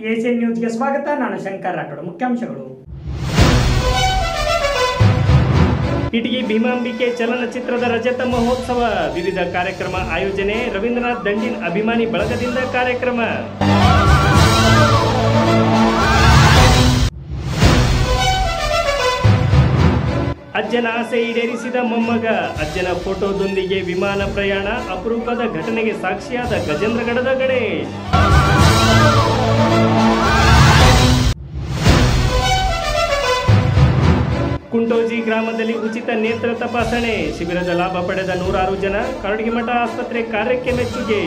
Asian ನ್ಯೂಸ್ಗೆ ಸ್ವಾಗತ ನಾನು ಶಂಕರ್ ರಾಠೋಡ್ ಮುಖ್ಯಾಂಶಗಳು ಇಟಗಿ ಭೀಮಾಂಬಿಕೆ ಚಲನಚಿತ್ರದ ರಜತ ಮಹೋತ್ಸವ ವಿವಿಧ ಕಾರ್ಯಕ್ರಮ ಆಯೋಜನೆ ರವೀಂದ್ರನಾಥ್ ದಂಡಿನ್ ಅಭಿಮಾನಿ ಬಳಗದಿಂದ ಕಾರ್ಯಕ್ರಮ ಅಜ್ಜನ ಆಸೆ ಈಡೇರಿಸಿದ ಮೊಮ್ಮಗ ಅಜ್ಜನ ಫೋಟೋದೊಂದಿಗೆ ವಿಮಾನ ಪ್ರಯಾಣ ಅಪರೂಪದ ಘಟನೆಗೆ ಸಾಕ್ಷಿಯಾದ ಗಜೇಂದ್ರಗಡದ ಗಣೇಶ್ ಕುಂಟೋಜಿ ಗ್ರಾಮದಲ್ಲಿ ಉಚಿತ ನೇತ್ರ ತಪಾಸಣೆ ಶಿಬಿರದ ಲಾಭ ಪಡೆದ ನೂರಾರು ಜನ ಕರಡಿಮಠ ಆಸ್ಪತ್ರೆ ಕಾರ್ಯಕ್ಕೆ ಮೆಚ್ಚುಗೆ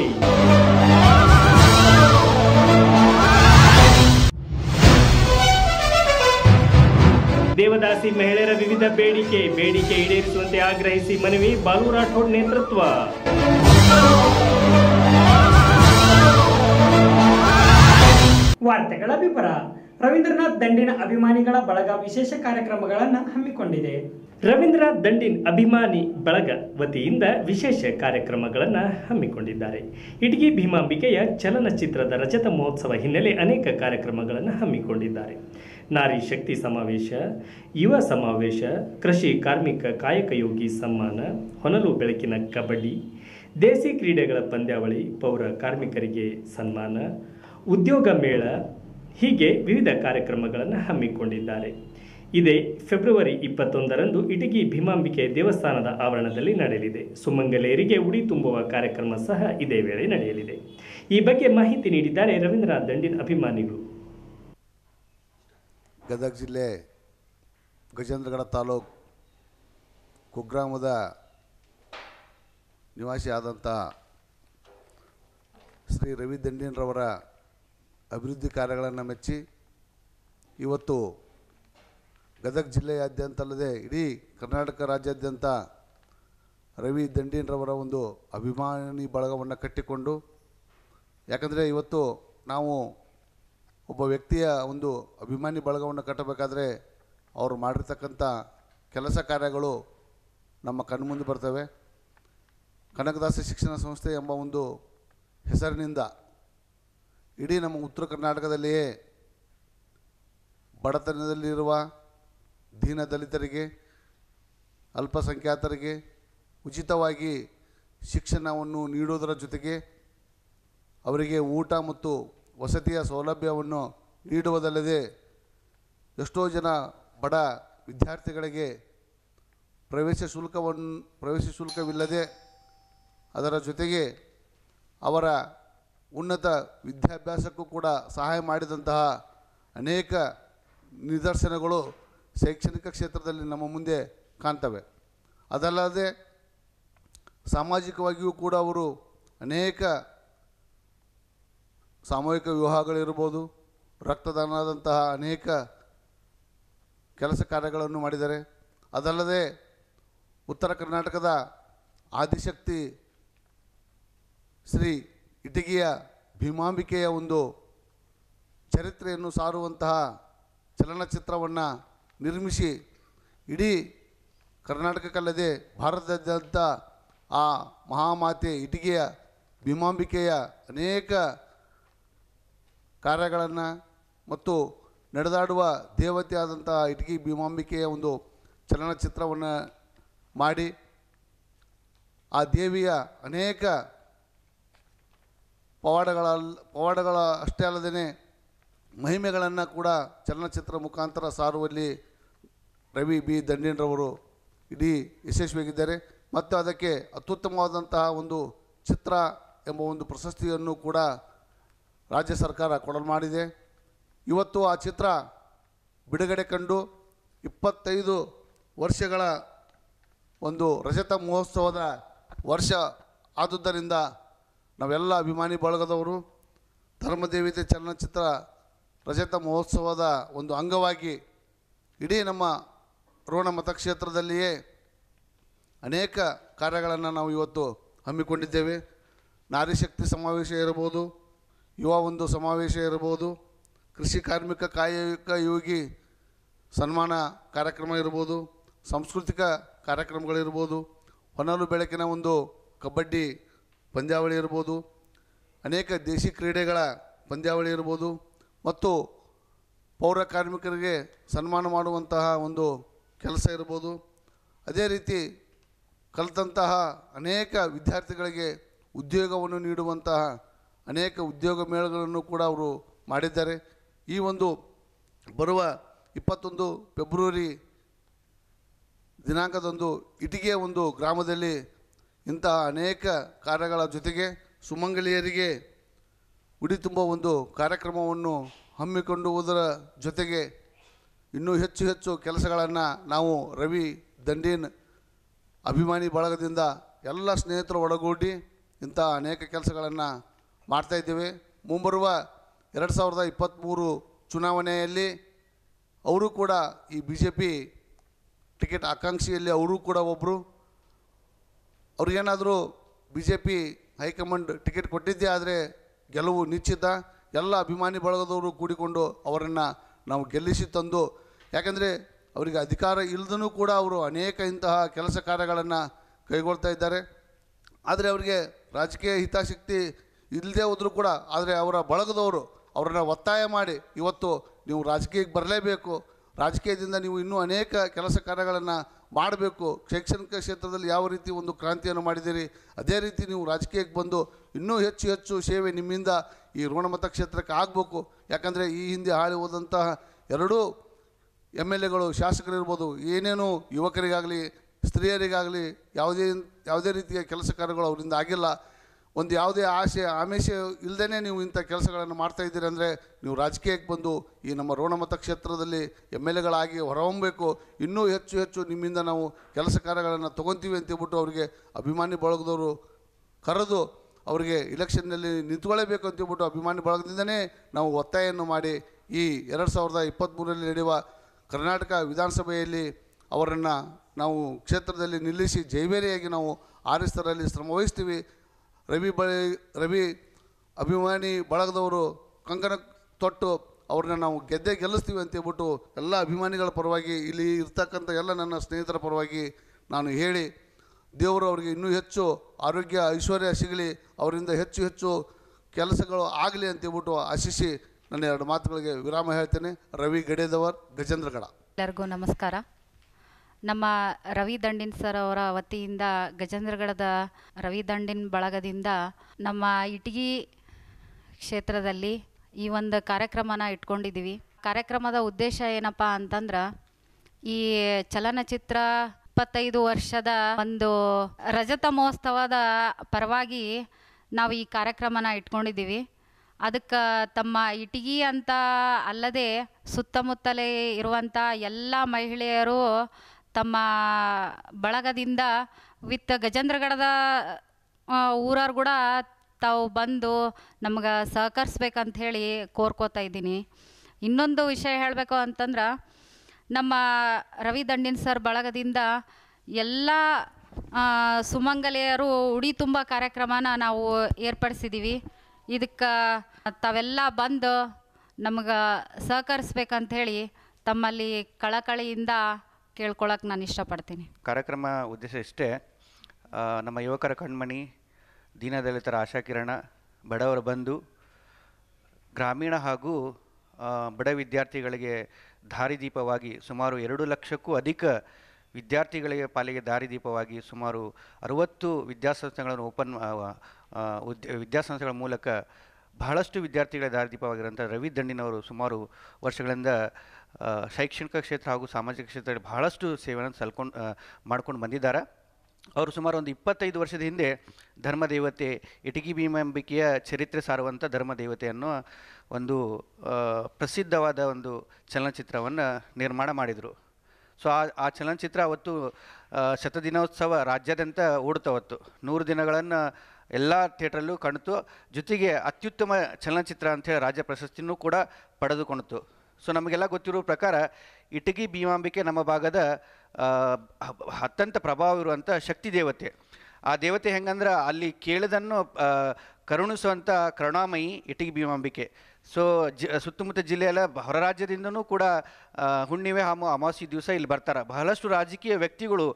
ದೇವದಾಸಿ ಮಹಿಳೆಯರ ವಿವಿಧ ಬೇಡಿಕೆ ಬೇಡಿಕೆ ಈಡೇರಿಸುವಂತೆ ಆಗ್ರಹಿಸಿ ಮನವಿ ಬಾಲು ರಾಠೋಡ್ ನೇತೃತ್ವ ವಾರ್ತೆಗಳ ವಿವರ ರವೀಂದ್ರನಾಥ್ ದಂಡಿನ ಅಭಿಮಾನಿಗಳ ಬಳಗ ವಿಶೇಷ ಕಾರ್ಯಕ್ರಮಗಳನ್ನು ಹಮ್ಮಿಕೊಂಡಿದೆ ರವೀಂದ್ರನಾಥ್ ದಂಡಿನ್ ಅಭಿಮಾನಿ ಬಳಗ ವತಿಯಿಂದ ವಿಶೇಷ ಕಾರ್ಯಕ್ರಮಗಳನ್ನು ಹಮ್ಮಿಕೊಂಡಿದ್ದಾರೆ ಇಟಗಿ ಭೀಮಾಂಬಿಕೆಯ ಚಲನಚಿತ್ರದ ರಜತ ಮಹೋತ್ಸವ ಹಿನ್ನೆಲೆ ಅನೇಕ ಕಾರ್ಯಕ್ರಮಗಳನ್ನು ಹಮ್ಮಿಕೊಂಡಿದ್ದಾರೆ ನಾರಿ ಶಕ್ತಿ ಸಮಾವೇಶ ಯುವ ಸಮಾವೇಶ ಕೃಷಿ ಕಾರ್ಮಿಕ ಕಾಯಕ ಯೋಗಿ ಸಮ್ಮಾನ ಹೊನಲು ಬೆಳಕಿನ ಕಬಡ್ಡಿ ದೇಸಿ ಕ್ರೀಡೆಗಳ ಪಂದ್ಯಾವಳಿ ಪೌರ ಕಾರ್ಮಿಕರಿಗೆ ಸನ್ಮಾನ ಉದ್ಯೋಗ ಮೇಳ ಹೀಗೆ ವಿವಿಧ ಕಾರ್ಯಕ್ರಮಗಳನ್ನು ಹಮ್ಮಿಕೊಂಡಿದ್ದಾರೆ ಇದೇ ಫೆಬ್ರವರಿ ಇಪ್ಪತ್ತೊಂದರಂದು ಇಟಗಿ ಭೀಮಾಂಬಿಕೆ ದೇವಸ್ಥಾನದ ಆವರಣದಲ್ಲಿ ನಡೆಯಲಿದೆ ಸುಮಂಗಲೆಯರಿಗೆ ಉಡಿ ತುಂಬುವ ಕಾರ್ಯಕ್ರಮ ಸಹ ಇದೇ ವೇಳೆ ನಡೆಯಲಿದೆ ಈ ಬಗ್ಗೆ ಮಾಹಿತಿ ನೀಡಿದ್ದಾರೆ ರವೀಂದ್ರನಾಥ್ ದಂಡಿನ್ ಅಭಿಮಾನಿಗಳು ಗದಗ ಜಿಲ್ಲೆ ಗಜೇಂದ್ರಗಡ ತಾಲೂಕು ಕುಗ್ರಾಮದ ನಿವಾಸಿ ಆದಂಥ ಶ್ರೀ ರವಿ ದಂಡಿನ್ರವರ ಅಭಿವೃದ್ಧಿ ಕಾರ್ಯಗಳನ್ನು ಮೆಚ್ಚಿ ಇವತ್ತು ಗದಗ ಜಿಲ್ಲೆಯಾದ್ಯಂತ ಅಲ್ಲದೆ ಇಡೀ ಕರ್ನಾಟಕ ರಾಜ್ಯಾದ್ಯಂತ ರವಿ ದಂಡಿನ್ರವರ ಒಂದು ಅಭಿಮಾನಿ ಬಳಗವನ್ನು ಕಟ್ಟಿಕೊಂಡು ಯಾಕಂದರೆ ಇವತ್ತು ನಾವು ಒಬ್ಬ ವ್ಯಕ್ತಿಯ ಒಂದು ಅಭಿಮಾನಿ ಬಳಗವನ್ನು ಕಟ್ಟಬೇಕಾದ್ರೆ ಅವರು ಮಾಡಿರ್ತಕ್ಕಂಥ ಕೆಲಸ ಕಾರ್ಯಗಳು ನಮ್ಮ ಕಣ್ಮುಂದೆ ಬರ್ತವೆ ಕನಕದಾಸ ಶಿಕ್ಷಣ ಸಂಸ್ಥೆ ಎಂಬ ಒಂದು ಹೆಸರಿನಿಂದ ಇಡೀ ನಮ್ಮ ಉತ್ತರ ಕರ್ನಾಟಕದಲ್ಲಿಯೇ ಬಡತನದಲ್ಲಿರುವ ದೀನ ದಲಿತರಿಗೆ ಅಲ್ಪಸಂಖ್ಯಾತರಿಗೆ ಉಚಿತವಾಗಿ ಶಿಕ್ಷಣವನ್ನು ನೀಡುವುದರ ಜೊತೆಗೆ ಅವರಿಗೆ ಊಟ ಮತ್ತು ವಸತಿಯ ಸೌಲಭ್ಯವನ್ನು ನೀಡುವುದಲ್ಲದೆ ಎಷ್ಟೋ ಜನ ಬಡ ವಿದ್ಯಾರ್ಥಿಗಳಿಗೆ ಪ್ರವೇಶ ಶುಲ್ಕವನ್ನು ಪ್ರವೇಶ ಶುಲ್ಕವಿಲ್ಲದೆ ಅದರ ಜೊತೆಗೆ ಅವರ ಉನ್ನತ ವಿದ್ಯಾಭ್ಯಾಸಕ್ಕೂ ಕೂಡ ಸಹಾಯ ಮಾಡಿದಂತಹ ಅನೇಕ ನಿದರ್ಶನಗಳು ಶೈಕ್ಷಣಿಕ ಕ್ಷೇತ್ರದಲ್ಲಿ ನಮ್ಮ ಮುಂದೆ ಕಾಣ್ತವೆ ಅದಲ್ಲದೆ ಸಾಮಾಜಿಕವಾಗಿಯೂ ಕೂಡ ಅವರು ಅನೇಕ ಸಾಮೂಹಿಕ ವಿವಾಹಗಳಿರ್ಬೋದು ರಕ್ತದಾನದಂತಹ ಅನೇಕ ಕೆಲಸ ಕಾರ್ಯಗಳನ್ನು ಮಾಡಿದ್ದಾರೆ ಅದಲ್ಲದೆ ಉತ್ತರ ಕರ್ನಾಟಕದ ಆದಿಶಕ್ತಿ ಶ್ರೀ ಇಟಗಿಯ ಭೀಮಾಂಬಿಕೆಯ ಒಂದು ಚರಿತ್ರೆಯನ್ನು ಸಾರುವಂತಹ ಚಲನಚಿತ್ರವನ್ನು ನಿರ್ಮಿಸಿ ಇಡೀ ಕರ್ನಾಟಕಕ್ಕಲ್ಲದೆ ಭಾರತದಾದ್ಯಂತ ಆ ಮಹಾಮಾತೆ ಇಟಗಿಯ ಭೀಮಾಂಬಿಕೆಯ ಅನೇಕ ಕಾರ್ಯಗಳನ್ನು ಮತ್ತು ನಡೆದಾಡುವ ದೇವತೆ ಆದಂಥ ಇಟಗಿ ಭೀಮಾಂಬಿಕೆಯ ಒಂದು ಚಲನಚಿತ್ರವನ್ನು ಮಾಡಿ ಆ ದೇವಿಯ ಅನೇಕ ಪವಾಡಗಳ ಪವಾಡಗಳ ಅಷ್ಟೇ ಅಲ್ಲದೇ ಮಹಿಮೆಗಳನ್ನು ಕೂಡ ಚಲನಚಿತ್ರ ಮುಖಾಂತರ ಸಾರುವಲ್ಲಿ ರವಿ ಬಿ ದಂಡಿನ್ರವರು ಇಡೀ ಯಶಸ್ವಿಯಾಗಿದ್ದಾರೆ ಮತ್ತು ಅದಕ್ಕೆ ಅತ್ಯುತ್ತಮವಾದಂತಹ ಒಂದು ಚಿತ್ರ ಎಂಬ ಒಂದು ಪ್ರಶಸ್ತಿಯನ್ನು ಕೂಡ ರಾಜ್ಯ ಸರ್ಕಾರ ಕೊಡಲು ಮಾಡಿದೆ ಇವತ್ತು ಆ ಚಿತ್ರ ಬಿಡುಗಡೆ ಕಂಡು ಇಪ್ಪತ್ತೈದು ವರ್ಷಗಳ ಒಂದು ರಜತ ಮಹೋತ್ಸವದ ವರ್ಷ ಆದುದರಿಂದ ನಾವೆಲ್ಲ ಅಭಿಮಾನಿ ಬಳಗದವರು ಧರ್ಮದೇವತೆ ಚಲನಚಿತ್ರ ರಜತ ಮಹೋತ್ಸವದ ಒಂದು ಅಂಗವಾಗಿ ಇಡೀ ನಮ್ಮ ರೋಣ ಮತಕ್ಷೇತ್ರದಲ್ಲಿಯೇ ಅನೇಕ ಕಾರ್ಯಗಳನ್ನು ನಾವು ಇವತ್ತು ಹಮ್ಮಿಕೊಂಡಿದ್ದೇವೆ ನಾರಿ ಶಕ್ತಿ ಸಮಾವೇಶ ಇರಬಹುದು ಯುವ ಒಂದು ಸಮಾವೇಶ ಇರಬಹುದು ಕೃಷಿ ಕಾರ್ಮಿಕ ಕಾಯಕ ಯೋಗಿ ಸನ್ಮಾನ ಕಾರ್ಯಕ್ರಮ ಇರ್ಬೋದು ಸಾಂಸ್ಕೃತಿಕ ಕಾರ್ಯಕ್ರಮಗಳಿರ್ಬೋದು ಹೊನಲು ಬೆಳಕಿನ ಒಂದು ಕಬಡ್ಡಿ ಪಂದ್ಯಾವಳಿ ಇರ್ಬೋದು ಅನೇಕ ದೇಶಿ ಕ್ರೀಡೆಗಳ ಪಂದ್ಯಾವಳಿ ಇರ್ಬೋದು ಮತ್ತು ಪೌರ ಕಾರ್ಮಿಕರಿಗೆ ಸನ್ಮಾನ ಮಾಡುವಂತಹ ಒಂದು ಕೆಲಸ ಇರ್ಬೋದು ಅದೇ ರೀತಿ ಕಲಿತಂತಹ ಅನೇಕ ವಿದ್ಯಾರ್ಥಿಗಳಿಗೆ ಉದ್ಯೋಗವನ್ನು ನೀಡುವಂತಹ ಅನೇಕ ಉದ್ಯೋಗ ಮೇಳಗಳನ್ನು ಕೂಡ ಅವರು ಮಾಡಿದ್ದಾರೆ ಈ ಒಂದು ಬರುವ ಇಪ್ಪತ್ತೊಂದು ಫೆಬ್ರವರಿ ದಿನಾಂಕದಂದು ಇಟಿಗೆ ಒಂದು ಗ್ರಾಮದಲ್ಲಿ ಇಂತಹ ಅನೇಕ ಕಾರ್ಯಗಳ ಜೊತೆಗೆ ಸುಮಂಗಲಿಯರಿಗೆ ಉಡಿ ತುಂಬ ಒಂದು ಕಾರ್ಯಕ್ರಮವನ್ನು ಹಮ್ಮಿಕೊಂಡುವುದರ ಜೊತೆಗೆ ಇನ್ನೂ ಹೆಚ್ಚು ಹೆಚ್ಚು ಕೆಲಸಗಳನ್ನು ನಾವು ರವಿ ದಂಡೀನ್ ಅಭಿಮಾನಿ ಬಳಗದಿಂದ ಎಲ್ಲ ಸ್ನೇಹಿತರು ಒಳಗೂಡಿ ಇಂಥ ಅನೇಕ ಕೆಲಸಗಳನ್ನು ಮಾಡ್ತಾಯಿದ್ದೇವೆ ಮುಂಬರುವ ಎರಡು ಸಾವಿರದ ಇಪ್ಪತ್ತ್ಮೂರು ಚುನಾವಣೆಯಲ್ಲಿ ಅವರು ಕೂಡ ಈ ಬಿ ಜೆ ಪಿ ಟಿಕೆಟ್ ಆಕಾಂಕ್ಷಿಯಲ್ಲಿ ಅವರು ಕೂಡ ಒಬ್ಬರು ಅವ್ರಿಗೇನಾದರೂ B J P high command ticket ಕೊಟ್ಟಿದ್ದೇ ಆದರೆ ಗೆಲುವು ನಿಶ್ಚಿತ ಎಲ್ಲ ಅಭಿಮಾನಿ ಬಳಗದವರು ಕೂಡಿಕೊಂಡು ಅವರನ್ನು ನಾವು ಗೆಲ್ಲಿಸಿ ತಂದು ಯಾಕಂದರೆ ಅವರಿಗೆ ಅಧಿಕಾರ ಇಲ್ಲದೂ ಕೂಡ ಅವರು ಅನೇಕ ಇಂತಹ ಕೆಲಸ ಕಾರ್ಯಗಳನ್ನು ಕೈಗೊಳ್ತಾ ಇದ್ದಾರೆ ಆದರೆ ಅವರಿಗೆ ರಾಜಕೀಯ ಹಿತಾಸಕ್ತಿ ಇಲ್ಲದೆ ಹೋದರೂ ಕೂಡ ಆದರೆ ಅವರ ಬಳಗದವರು ಅವರನ್ನು ಒತ್ತಾಯ ಮಾಡಿ ಇವತ್ತು ನೀವು ರಾಜಕೀಯಕ್ಕೆ ಬರಲೇಬೇಕು ರಾಜಕೀಯದಿಂದ ನೀವು ಇನ್ನೂ ಅನೇಕ ಕೆಲಸ ಕಾರ್ಯಗಳನ್ನು ಮಾಡಬೇಕು ಶೈಕ್ಷಣಿಕ ಕ್ಷೇತ್ರದಲ್ಲಿ ಯಾವ ರೀತಿ ಒಂದು ಕ್ರಾಂತಿಯನ್ನು ಮಾಡಿದ್ದೀರಿ ಅದೇ ರೀತಿ ನೀವು ರಾಜಕೀಯಕ್ಕೆ ಬಂದು ಇನ್ನೂ ಹೆಚ್ಚು ಹೆಚ್ಚು ಸೇವೆ ನಿಮ್ಮಿಂದ ಈ ಋಣಮತ ಕ್ಷೇತ್ರಕ್ಕೆ ಆಗಬೇಕು ಯಾಕಂದರೆ ಈ ಹಿಂದೆ ಹಾಳಿ ಹೋದಂತಹ ಎರಡೂ ಎಮ್ ಎಲ್ ಎಗಳು ಶಾಸಕರಿರ್ಬೋದು ಏನೇನು ಯುವಕರಿಗಾಗಲಿ ಸ್ತ್ರೀಯರಿಗಾಗಲಿ ಯಾವುದೇ ಯಾವುದೇ ರೀತಿಯ ಕೆಲಸ ಕಾರ್ಯಗಳು ಅವರಿಂದ ಆಗಿಲ್ಲ ಒಂದು ಯಾವುದೇ ಆಸೆ ಆಮಿಷ ಇಲ್ಲದೇ ನೀವು ಇಂಥ ಕೆಲಸಗಳನ್ನು ಮಾಡ್ತಾ ಇದ್ದೀರಿ ಅಂದರೆ ನೀವು ರಾಜಕೀಯಕ್ಕೆ ಬಂದು ಈ ನಮ್ಮ ರೋಣಮತ ಕ್ಷೇತ್ರದಲ್ಲಿ ಎಮ್ ಎಲ್ ಎಗಳಾಗಿ ಹೊರಹೊಮ್ಮಬೇಕು ಇನ್ನೂ ಹೆಚ್ಚು ಹೆಚ್ಚು ನಿಮ್ಮಿಂದ ನಾವು ಕೆಲಸ ಕಾರ್ಯಗಳನ್ನು ತೊಗೊತೀವಿ ಅಂತೇಳ್ಬಿಟ್ಟು ಅವರಿಗೆ ಅಭಿಮಾನಿ ಬಳಗದವರು ಕರೆದು ಅವರಿಗೆ ಇಲೆಕ್ಷನ್ನಲ್ಲಿ ನಿಂತ್ಕೊಳ್ಳೇಬೇಕು ಅಂತೇಳ್ಬಿಟ್ಟು ಅಭಿಮಾನಿ ಬಳಗದಿಂದನೇ ನಾವು ಒತ್ತಾಯವನ್ನು ಮಾಡಿ ಈ ಎರಡು ಸಾವಿರದ ಇಪ್ಪತ್ತ್ಮೂರರಲ್ಲಿ ನಡೆಯುವ ಕರ್ನಾಟಕ ವಿಧಾನಸಭೆಯಲ್ಲಿ ಅವರನ್ನು ನಾವು ಕ್ಷೇತ್ರದಲ್ಲಿ ನಿಲ್ಲಿಸಿ ಜೈಬೇರಿಯಾಗಿ ನಾವು ಆರಿಸ್ತರಲ್ಲಿ ಶ್ರಮ ವಹಿಸ್ತೀವಿ ರವಿ ಬಳಿ ರವಿ ಅಭಿಮಾನಿ ಬಳಗದವರು ಕಂಕಣ ತೊಟ್ಟು ಅವ್ರನ್ನ ನಾವು ಗೆದ್ದೇ ಗೆಲ್ಲಿಸ್ತೀವಿ ಅಂತೇಳ್ಬಿಟ್ಟು ಎಲ್ಲ ಅಭಿಮಾನಿಗಳ ಪರವಾಗಿ ಇಲ್ಲಿ ಇರ್ತಕ್ಕಂಥ ಎಲ್ಲ ನನ್ನ ಸ್ನೇಹಿತರ ಪರವಾಗಿ ನಾನು ಹೇಳಿ ದೇವರು ಅವರಿಗೆ ಇನ್ನೂ ಹೆಚ್ಚು ಆರೋಗ್ಯ ಐಶ್ವರ್ಯ ಸಿಗಲಿ ಅವರಿಂದ ಹೆಚ್ಚು ಹೆಚ್ಚು ಕೆಲಸಗಳು ಆಗಲಿ ಅಂತೇಳ್ಬಿಟ್ಟು ಆಶಿಸಿ ನನ್ನ ಎರಡು ಮಾತುಗಳಿಗೆ ವಿರಾಮ ಹೇಳ್ತೇನೆ ರವಿ ಗಡೇದವರ್ ಗಜೇಂದ್ರಗಡ ಎಲ್ಲರಿಗೂ ನಮಸ್ಕಾರ ನಮ್ಮ ರವಿ ದಂಡಿನ್ ಸರ್ ಅವರ ವತಿಯಿಂದ ಗಜೇಂದ್ರಗಡದ ರವಿ ದಂಡಿನ್ ಬಳಗದಿಂದ ನಮ್ಮ ಇಟಗಿ ಕ್ಷೇತ್ರದಲ್ಲಿ ಈ ಒಂದು ಕಾರ್ಯಕ್ರಮನ ಇಟ್ಕೊಂಡಿದ್ದೀವಿ ಕಾರ್ಯಕ್ರಮದ ಉದ್ದೇಶ ಏನಪ್ಪ ಅಂತಂದ್ರೆ ಈ ಚಲನಚಿತ್ರ ಇಪ್ಪತ್ತೈದು ವರ್ಷದ ಒಂದು ರಜತ ಮಹೋತ್ಸವದ ಪರವಾಗಿ ನಾವು ಈ ಕಾರ್ಯಕ್ರಮನ ಇಟ್ಕೊಂಡಿದ್ದೀವಿ ಅದಕ್ಕೆ ತಮ್ಮ ಇಟಗಿ ಅಂತ ಅಲ್ಲದೆ ಸುತ್ತಮುತ್ತಲೇ ಇರುವಂಥ ಎಲ್ಲ ಮಹಿಳೆಯರು ತಮ್ಮ ಬಳಗದಿಂದ ವಿತ್ ಗಜೇಂದ್ರಗಡದ ಊರವ್ರು ಕೂಡ ತಾವು ಬಂದು ನಮ್ಗೆ ಸಹಕರಿಸ್ಬೇಕಂತ ಹೇಳಿ ಕೋರ್ಕೋತಾ ಇದ್ದೀನಿ ಇನ್ನೊಂದು ವಿಷಯ ಹೇಳಬೇಕು ಅಂತಂದ್ರೆ ನಮ್ಮ ರವಿ ದಂಡಿನ್ ಸರ್ ಬಳಗದಿಂದ ಎಲ್ಲ ಆ, ಸುಮಂಗಲಿಯರು ಉಡಿ ತುಂಬ ಕಾರ್ಯಕ್ರಮನ ನಾವು ಏರ್ಪಡಿಸಿದ್ದೀವಿ ಇದಕ್ಕೆ ತಾವೆಲ್ಲ ಬಂದು ನಮ್ಗೆ ಸಹಕರಿಸ್ಬೇಕಂತ ಹೇಳಿ ತಮ್ಮಲ್ಲಿ ಕಳಕಳಿಯಿಂದ ಕೇಳ್ಕೊಳಕ್ಕೆ ನಾನು ಇಷ್ಟಪಡ್ತೀನಿ ಕಾರ್ಯಕ್ರಮ ಉದ್ದೇಶ ಇಷ್ಟೇ ಆ, ನಮ್ಮ ಯುವಕರ ಕಣ್ಮಣಿ ದೀನದಲಿತರ ಆಶಾಕಿರಣ ಬಡವರ ಬಂಧು ಗ್ರಾಮೀಣ ಹಾಗೂ ಆ, ಬಡ ವಿದ್ಯಾರ್ಥಿಗಳಿಗೆ ದಾರಿದೀಪವಾಗಿ ಸುಮಾರು ಎರಡು ಲಕ್ಷಕ್ಕೂ ಅಧಿಕ ವಿದ್ಯಾರ್ಥಿಗಳಿಗೆ ಪಾಲಿಗೆ ದಾರಿದೀಪವಾಗಿ ಸುಮಾರು ಅರುವತ್ತು ವಿದ್ಯಾಸಂಸ್ಥೆಗಳನ್ನು ಓಪನ್ ಆ, ಆ, ಉದ್ಯ ವಿದ್ಯಾಸಂಸ್ಥೆಗಳ ಮೂಲಕ ಬಹಳಷ್ಟು ವಿದ್ಯಾರ್ಥಿಗಳ ದಾರಿದೀಪವಾಗಿರೋಂಥ ರವಿ ದಂಡಿನವರು ಸುಮಾರು ವರ್ಷಗಳಿಂದ ಆ, ಶೈಕ್ಷಣಿಕ ಕ್ಷೇತ್ರ ಹಾಗೂ ಸಾಮಾಜಿಕ ಕ್ಷೇತ್ರದಲ್ಲಿ ಬಹಳಷ್ಟು ಸೇವೆಯನ್ನು ಸಲ್ಕೊಂಡು ಮಾಡ್ಕೊಂಡು ಬಂದಿದ್ದಾರೆ ಅವರು ಸುಮಾರು ಒಂದು ಇಪ್ಪತ್ತೈದು ವರ್ಷದ ಹಿಂದೆ ಧರ್ಮದೇವತೆ ಇಟಗಿ ಭೀಮಾಂಬಿಕೆಯ ಚರಿತ್ರೆ ಸಾರುವಂಥ ಧರ್ಮದೇವತೆ ಅನ್ನೋ ಒಂದು ಆ, ಪ್ರಸಿದ್ಧವಾದ ಒಂದು ಚಲನಚಿತ್ರವನ್ನು ನಿರ್ಮಾಣ ಮಾಡಿದರು ಸೊ ಆ ಆ ಚಲನಚಿತ್ರ ಅವತ್ತು ಆ, ಶತದಿನೋತ್ಸವ ರಾಜ್ಯಾದ್ಯಂತ ಓಡುತ್ತವತ್ತು ನೂರು ದಿನಗಳನ್ನು ಎಲ್ಲ ಥಿಯೇಟ್ರಲ್ಲೂ ಕಾಣಿತು ಜೊತೆಗೆ ಅತ್ಯುತ್ತಮ ಚಲನಚಿತ್ರ ಅಂಥೇಳಿ ರಾಜ್ಯ ಪ್ರಶಸ್ತಿನೂ ಕೂಡ ಪಡೆದುಕೊಂಡಿತು ಸೊ ನಮಗೆಲ್ಲ ಗೊತ್ತಿರೋ ಪ್ರಕಾರ ಇಟಗಿ ಭೀಮಾಂಬಿಕೆ ನಮ್ಮ ಭಾಗದ ಆ, ಹ- ಅತ್ಯಂತ ಪ್ರಭಾವ ಇರುವಂಥ ಶಕ್ತಿ ದೇವತೆ ಆ ದೇವತೆ ಹೆಂಗಂದ್ರೆ ಅಲ್ಲಿ ಕೇಳಿದನ್ನು ಆ, ಕರುಣಿಸುವಂಥ ಕರುಣಾಮಯಿ ಇಟಗಿ ಭೀಮಾಂಬಿಕೆ ಸೊ ಜಿ ಸುತ್ತಮುತ್ತ ಜಿಲ್ಲೆಯಲ್ಲ ಹೊರ ರಾಜ್ಯದಿಂದನೂ ಕೂಡ ಆ, ಹುಣ್ಣಿಮೆ ಹಾಮು ಅಮಾವಾಸ್ಯೆ ದಿವಸ ಇಲ್ಲಿ ಬರ್ತಾರೆ ಬಹಳಷ್ಟು ರಾಜಕೀಯ ವ್ಯಕ್ತಿಗಳು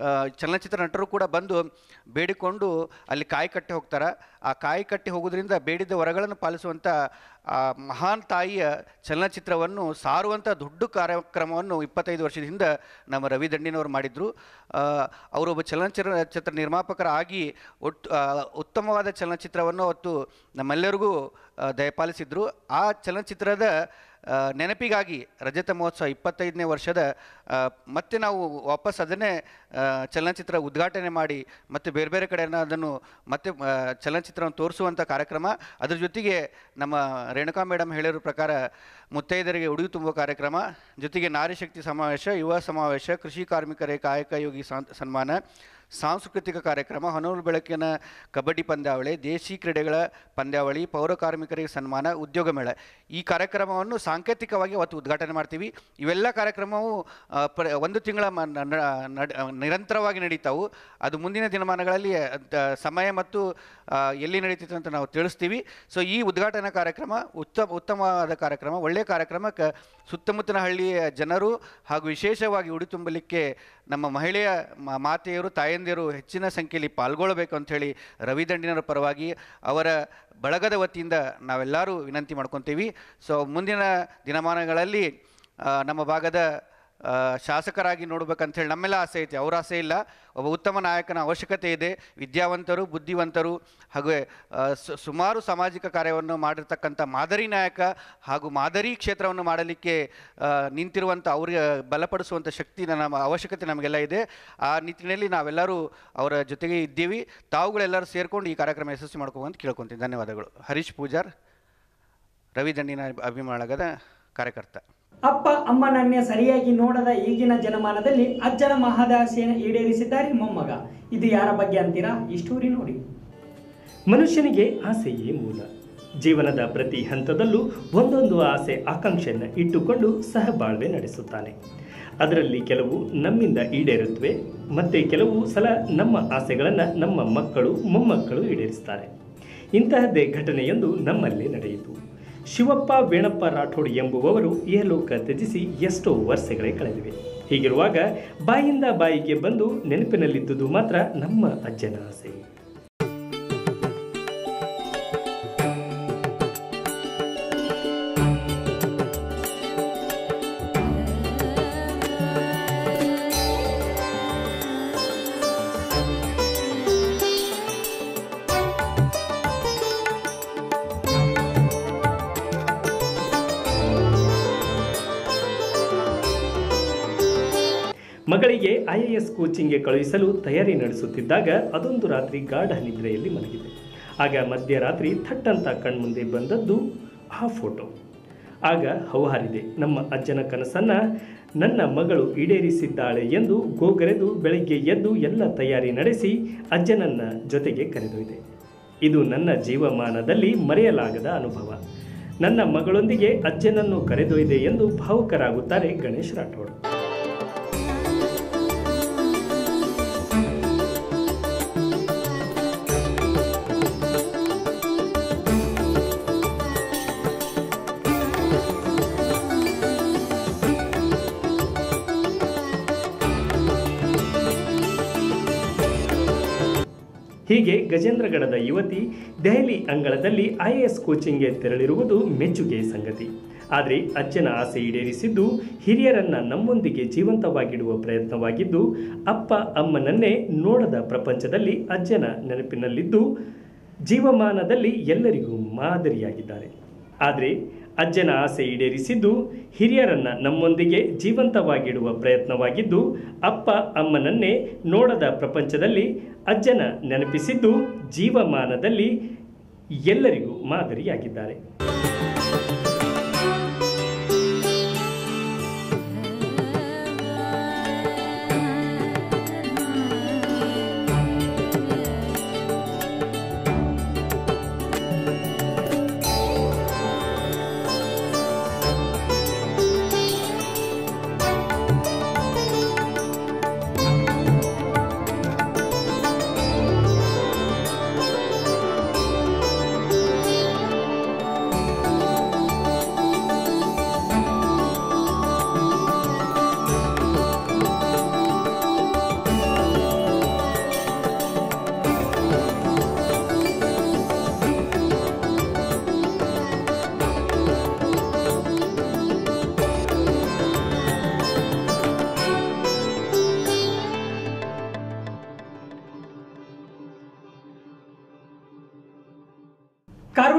ಆ, ಚಲನಚಿತ್ರ ನಟರು ಕೂಡ ಬಂದು ಬೇಡಿಕೊಂಡು ಅಲ್ಲಿ ಕಾಯಿ ಕಟ್ಟಿ ಹೋಗ್ತಾರೆ ಆ ಕಾಯಿ ಕಟ್ಟಿ ಹೋಗೋದ್ರಿಂದ ಬೇಡಿದ ವರಗಳನ್ನು ಪಾಲಿಸುವಂಥ ಆ ಮಹಾನ್ ತಾಯಿಯ ಚಲನಚಿತ್ರವನ್ನು ಸಾರುವಂಥ ದೊಡ್ಡ ಕಾರ್ಯಕ್ರಮವನ್ನು ಇಪ್ಪತ್ತೈದು ವರ್ಷದ ಹಿಂದೆ ನಮ್ಮ ರವಿ ದಂಡಿನವರು ಮಾಡಿದರು ಅವರು ಒಬ್ಬ ಚಲನಚಿತ್ರ ಚಿತ್ರ ನಿರ್ಮಾಪಕರಾಗಿ ಒಟ್ಟು ಆ, ಉತ್ತಮವಾದ ಚಲನಚಿತ್ರವನ್ನು ಅವತ್ತು ನಮ್ಮೆಲ್ಲರಿಗೂ ಆ, ದಯಪಾಲಿಸಿದ್ರು ಆ ಚಲನಚಿತ್ರದ ಆ, ನೆನಪಿಗಾಗಿ ರಜತ ಮಹೋತ್ಸವ ಇಪ್ಪತ್ತೈದನೇ ವರ್ಷದ ಆ, ಮತ್ತೆ ನಾವು ವಾಪಸ್ ಅದನ್ನೇ ಆ, ಚಲನಚಿತ್ರ ಉದ್ಘಾಟನೆ ಮಾಡಿ ಮತ್ತು ಬೇರೆ ಬೇರೆ ಕಡೆಯನ್ನು ಅದನ್ನು ಮತ್ತೆ ಆ, ಚಲನಚಿತ್ರವನ್ನು ತೋರಿಸುವಂಥ ಕಾರ್ಯಕ್ರಮ ಅದ್ರ ಜೊತೆಗೆ ನಮ್ಮ ರೇಣುಕಾ ಮೇಡಮ್ ಹೇಳಿರೋ ಪ್ರಕಾರ ಮುತ್ತೈದರಿಗೆ ಉಡುಗೆ ತುಂಬುವ ಕಾರ್ಯಕ್ರಮ ಜೊತೆಗೆ ನಾರಿ ಶಕ್ತಿ ಸಮಾವೇಶ ಯುವ ಸಮಾವೇಶ ಕೃಷಿ ಕಾರ್ಮಿಕರಿಗೆ ಕಾಯಕ ಯೋಗಿ ಸಾನ್- ಸನ್ಮಾನ ಸಾಂಸ್ಕೃತಿಕ ಕಾರ್ಯಕ್ರಮ ಹೊನೂರು ಬೆಳಕಿನ ಕಬಡ್ಡಿ ಪಂದ್ಯಾವಳಿ ದೇಶಿ ಕ್ರೀಡೆಗಳ ಪಂದ್ಯಾವಳಿ ಪೌರ ಕಾರ್ಮಿಕರಿಗೆ ಸನ್ಮಾನ ಉದ್ಯೋಗ ಮೇಳ ಈ ಕಾರ್ಯಕ್ರಮವನ್ನು ಸಾಂಕೇತಿಕವಾಗಿ ಅವತ್ತು ಉದ್ಘಾಟನೆ ಮಾಡ್ತೀವಿ ಇವೆಲ್ಲ ಕಾರ್ಯಕ್ರಮವು ಆ, ಪ್ರ- ಒಂದು ತಿಂಗಳ ಮ- ನ- ನ- ನಡ್- ನಿರಂತರವಾಗಿ ನಡೀತಾವು ಅದು ಮುಂದಿನ ದಿನಮಾನಗಳಲ್ಲಿ ಅದ್- ಸಮಯ ಮತ್ತು ಆ, ಎಲ್ಲಿ ನಡೀತಿತ್ತು ಅಂತ ನಾವು ತಿಳಿಸ್ತೀವಿ ಸೊ ಈ ಉದ್ಘಾಟನಾ ಕಾರ್ಯಕ್ರಮ ಉತ್ತಮ ಉತ್ತಮವಾದ ಕಾರ್ಯಕ್ರಮ ಒಳ್ಳೆಯ ಕಾರ್ಯಕ್ರಮಕ್ಕೆ ಸುತ್ತಮುತ್ತಲಿನ ಹಳ್ಳಿಯ ಜನರು ಹಾಗೂ ವಿಶೇಷವಾಗಿ ಉಡಿ ತುಂಬಲಿಕ್ಕೆ ನಮ್ಮ ಮಹಿಳೆಯ ಮ- ಮಾತೆಯರು ತಾಯಂದಿರು ಹೆಚ್ಚಿನ ಸಂಖ್ಯೆಯಲ್ಲಿ ಪಾಲ್ಗೊಳ್ಳಬೇಕು ಅಂಥೇಳಿ ರವಿ ದಂಡಿನವರ ಪರವಾಗಿ ಅವರ ಬಳಗದ ವತಿಯಿಂದ ನಾವೆಲ್ಲರೂ ವಿನಂತಿ ಮಾಡ್ಕೊತೀವಿ ಸೊ ಮುಂದಿನ ದಿನಮಾನಗಳಲ್ಲಿ ಆ, ನಮ್ಮ ಭಾಗದ ಆ, ಶಾಸಕರಾಗಿ ನೋಡ್ಬೇಕಂತೇಳಿ ನಮ್ಮೆಲ್ಲ ಆಸೆ ಐತೆ ಅವ್ರ ಆಸೆ ಇಲ್ಲ ಒಬ್ಬ ಉತ್ತಮ ನಾಯಕನ ಅವಶ್ಯಕತೆ ಇದೆ ವಿದ್ಯಾವಂತರು ಬುದ್ಧಿವಂತರು ಹಾಗೂ ಆ, ಸು- ಸುಮಾರು ಸಾಮಾಜಿಕ ಕಾರ್ಯವನ್ನು ಮಾಡಿರ್ತಕ್ಕಂಥ ಮಾದರಿ ನಾಯಕ ಹಾಗೂ ಮಾದರಿ ಕ್ಷೇತ್ರವನ್ನು ಮಾಡಲಿಕ್ಕೆ ಆ, ನಿಂತಿರುವಂಥ ಅವ್ರಿಗೆ ಬಲಪಡಿಸುವಂಥ ಶಕ್ತಿ ನಮ್ಮ ಅವಶ್ಯಕತೆ ನಮಗೆಲ್ಲ ಇದೆ ಆ ನಿಟ್ಟಿನಲ್ಲಿ ನಾವೆಲ್ಲರೂ ಅವರ ಜೊತೆಗೆ ಇದ್ದೀವಿ ತಾವುಗಳೆಲ್ಲರೂ ಸೇರ್ಕೊಂಡು ಈ ಕಾರ್ಯಕ್ರಮ ಯಶಸ್ವಿ ಮಾಡ್ಕೋವಂತ ಕೇಳ್ಕೊತೀನಿ ಧನ್ಯವಾದಗಳು ಹರೀಶ್ ಪೂಜಾರ್ ರವಿ ದಂಡಿನ ಅಭಿಮಾನಗದ ಕಾರ್ಯಕರ್ತ ಅಪ್ಪ ಅಮ್ಮನನ್ನೇ ಸರಿಯಾಗಿ ನೋಡದ ಈಗಿನ ಜನಮಾನದಲ್ಲಿ ಅಜ್ಜನ ಮಹದಾಸೆಯನ್ನು ಈಡೇರಿಸಿದ್ದಾರೆ ಮೊಮ್ಮಗ ಇದು ಯಾರ ಬಗ್ಗೆ ಅಂತೀರಾ ಈ ಸ್ಟೋರಿ ನೋಡಿ ಮನುಷ್ಯನಿಗೆ ಆಸೆಯೇ ಮೂಲ ಜೀವನದ ಪ್ರತಿ ಹಂತದಲ್ಲೂ ಒಂದೊಂದು ಆಸೆ ಆಕಾಂಕ್ಷೆಯನ್ನು ಇಟ್ಟುಕೊಂಡು ಸಹಬಾಳ್ವೆ ನಡೆಸುತ್ತಾನೆ ಅದರಲ್ಲಿ ಕೆಲವು ನಮ್ಮಿಂದ ಈಡೇರುತ್ತವೆ ಮತ್ತೆ ಕೆಲವು ಸಲ ನಮ್ಮ ಆಸೆಗಳನ್ನು ನಮ್ಮ ಮಕ್ಕಳು ಮೊಮ್ಮಕ್ಕಳು ಈಡೇರಿಸ್ತಾರೆ ಇಂತಹದ್ದೇ ಘಟನೆಯೊಂದು ನಮ್ಮಲ್ಲಿ ನಡೆಯಿತು ಶಿವಪ್ಪ ವೇಣಪ್ಪ ರಾಠೋಡ್ ಎಂಬುವವರು ಏಲೋಕ ತ್ಯಜಿಸಿ ಎಷ್ಟೋ ವರ್ಷಗಳೇ ಕಳೆದಿವೆ ಹೀಗಿರುವಾಗ ಬಾಯಿಂದ ಬಾಯಿಗೆ ಬಂದು ನೆನಪಿನಲ್ಲಿದ್ದುದು ಮಾತ್ರ ನಮ್ಮ ಅಜ್ಜನ ಆಸೆ ಮಗಳಿಗೆ ಐ ಎ ಎಸ್ ಕೋಚಿಂಗ್ಗೆ ಕಳುಹಿಸಲು ತಯಾರಿ ನಡೆಸುತ್ತಿದ್ದಾಗ ಅದೊಂದು ರಾತ್ರಿ ಗಾಢ ನಿದ್ರೆಯಲ್ಲಿ ಮಲಗಿದೆ ಆಗ ಮಧ್ಯರಾತ್ರಿ ಥಟ್ಟಂತ ಕಣ್ಮುಂದೆ ಬಂದದ್ದು ಆ ಫೋಟೋ ಆಗ ಹೌಹಾರಿದೆ ನಮ್ಮ ಅಜ್ಜನ ಕನಸನ್ನ ನನ್ನ ಮಗಳು ಈಡೇರಿಸಿದ್ದಾಳೆ ಎಂದು ಗೋಗರೆದು ಬೆಳಗ್ಗೆ ಎದ್ದು ಎಲ್ಲ ತಯಾರಿ ನಡೆಸಿ ಅಜ್ಜನನ್ನ ಜೊತೆಗೆ ಕರೆದೊಯ್ದೆ ಇದು ನನ್ನ ಜೀವಮಾನದಲ್ಲಿ ಮರೆಯಲಾಗದ ಅನುಭವ ನನ್ನ ಮಗಳೊಂದಿಗೆ ಅಜ್ಜನನ್ನು ಕರೆದೊಯ್ದೆ ಎಂದು ಭಾವುಕರಾಗುತ್ತಾರೆ ಗಣೇಶ್ ರಾಠೋಡ್ ಹೀಗೆ ಗಜೇಂದ್ರಗಡದ ಯುವತಿ ದೆಹಲಿ ಅಂಗಳದಲ್ಲಿ ಐಎಎಸ್ ಕೋಚಿಂಗ್ಗೆ ತೆರಳಿರುವುದು ಮೆಚ್ಚುಗೆ ಸಂಗತಿ ಆದರೆ ಅಜ್ಜನ ಆಸೆ ಈಡೇರಿಸಿದ್ದು ಹಿರಿಯರನ್ನ ನಮ್ಮೊಂದಿಗೆ ಜೀವಂತವಾಗಿಡುವ ಪ್ರಯತ್ನವಾಗಿದ್ದು ಅಪ್ಪ ಅಮ್ಮನನ್ನೇ ನೋಡದ ಪ್ರಪಂಚದಲ್ಲಿ ಅಜ್ಜನ ನೆನಪಿನಲ್ಲಿದ್ದು ಜೀವಮಾನದಲ್ಲಿ ಎಲ್ಲರಿಗೂ ಮಾದರಿಯಾಗಿದ್ದಾರೆ ಆದರೆ ಅಜ್ಜನ ಆಸೆ ಈಡೇರಿಸಿದ್ದು ಹಿರಿಯರನ್ನ ನಮ್ಮೊಂದಿಗೆ ಜೀವಂತವಾಗಿಡುವ ಪ್ರಯತ್ನವಾಗಿದ್ದು ಅಪ್ಪ ಅಮ್ಮನನ್ನೇ ನೋಡದ ಪ್ರಪಂಚದಲ್ಲಿ ಅಜ್ಜನ ನೆನಪಿಸಿದ್ದು ಜೀವಮಾನದಲ್ಲಿ ಎಲ್ಲರಿಗೂ ಮಾದರಿಯಾಗಿದ್ದಾರೆ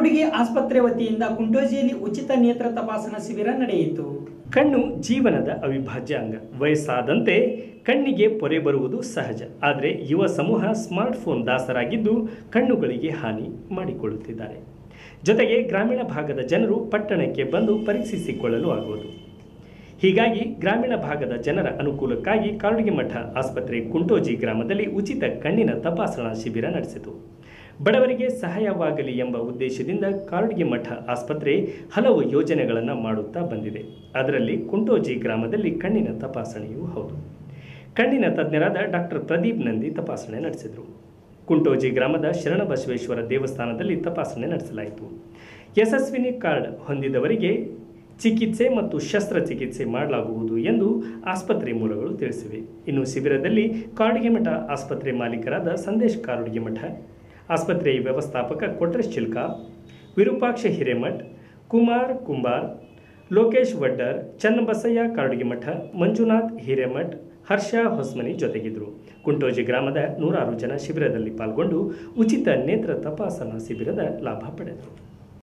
ಕಾರುಡಿಗೆ ಆಸ್ಪತ್ರೆ ವತಿಯಿಂದ ಕುಂಟೋಜಿಯಲ್ಲಿ ಉಚಿತ ನೇತ್ರ ತಪಾಸಣಾ ಶಿಬಿರ ನಡೆಯಿತು ಕಣ್ಣು ಜೀವನದ ಅವಿಭಾಜ್ಯ ಅಂಗ ವಯಸ್ಸಾದಂತೆ ಕಣ್ಣಿಗೆ ಪೊರೆ ಬರುವುದು ಸಹಜ ಆದರೆ ಯುವ ಸಮೂಹ ಸ್ಮಾರ್ಟ್ಫೋನ್ ದಾಸರಾಗಿದ್ದು ಕಣ್ಣುಗಳಿಗೆ ಹಾನಿ ಮಾಡಿಕೊಳ್ಳುತ್ತಿದ್ದಾರೆ ಜೊತೆಗೆ ಗ್ರಾಮೀಣ ಭಾಗದ ಜನರು ಪಟ್ಟಣಕ್ಕೆ ಬಂದು ಪರೀಕ್ಷಿಸಿಕೊಳ್ಳಲು ಆಗುವುದು ಹೀಗಾಗಿ ಗ್ರಾಮೀಣ ಭಾಗದ ಜನರ ಅನುಕೂಲಕ್ಕಾಗಿ ಕಾರುಡಿಗೆ ಮಠ ಆಸ್ಪತ್ರೆ ಕುಂಟೋಜಿ ಗ್ರಾಮದಲ್ಲಿ ಉಚಿತ ಕಣ್ಣಿನ ತಪಾಸಣಾ ಶಿಬಿರ ನಡೆಸಿತು ಬಡವರಿಗೆ ಸಹಾಯವಾಗಲಿ ಎಂಬ ಉದ್ದೇಶದಿಂದ ಕಾರುಡಿಗೆ ಮಠ ಆಸ್ಪತ್ರೆ ಹಲವು ಯೋಜನೆಗಳನ್ನು ಮಾಡುತ್ತಾ ಬಂದಿದೆ ಅದರಲ್ಲಿ ಕುಂಟೋಜಿ ಗ್ರಾಮದಲ್ಲಿ ಕಣ್ಣಿನ ತಪಾಸಣೆಯೂ ಹೌದು ಕಣ್ಣಿನ ತಜ್ಞರಾದ ಡಾಕ್ಟರ್ ಪ್ರದೀಪ್ ನಂದಿ ತಪಾಸಣೆ ನಡೆಸಿದರು ಕುಂಟೋಜಿ ಗ್ರಾಮದ ಶರಣಬಸವೇಶ್ವರ ದೇವಸ್ಥಾನದಲ್ಲಿ ತಪಾಸಣೆ ನಡೆಸಲಾಯಿತು ಯಶಸ್ವಿನಿ ಕಾರ್ಡ್ ಹೊಂದಿದವರಿಗೆ ಚಿಕಿತ್ಸೆ ಮತ್ತು ಶಸ್ತ್ರಚಿಕಿತ್ಸೆ ಮಾಡಲಾಗುವುದು ಎಂದು ಆಸ್ಪತ್ರೆ ಮೂಲಗಳು ತಿಳಿಸಿವೆ ಇನ್ನು ಶಿಬಿರದಲ್ಲಿ ಕಾರುಡಿಗೆ ಮಠ ಆಸ್ಪತ್ರೆ ಮಾಲೀಕರಾದ ಸಂದೇಶ್ ಕಾರುಡಿಗೆ ಮಠ ಆಸ್ಪತ್ರೆಯ ವ್ಯವಸ್ಥಾಪಕ ಕೊಟ್ರೇಶ್ ಚಿಲ್ಕ ವಿರೂಪಾಕ್ಷ ಹಿರೇಮಠ್ ಕುಮಾರ್ ಕುಂಬಾರ್ ಲೋಕೇಶ್ ವಡ್ಡರ್ ಚನ್ನಬಸಯ್ಯ ಕಾರುಡಿಗೆ ಮಠ ಮಂಜುನಾಥ್ ಹಿರೇಮಠ್ ಹರ್ಷ ಹೊಸ್ಮನಿ ಜೊತೆಗಿದ್ದರು ಕುಂಟೋಜಿ ಗ್ರಾಮದ ನೂರಾರು ಜನ ಶಿಬಿರದಲ್ಲಿ ಪಾಲ್ಗೊಂಡು ಉಚಿತ ನೇತ್ರ ತಪಾಸಣಾ ಶಿಬಿರದ ಲಾಭ ಪಡೆದರು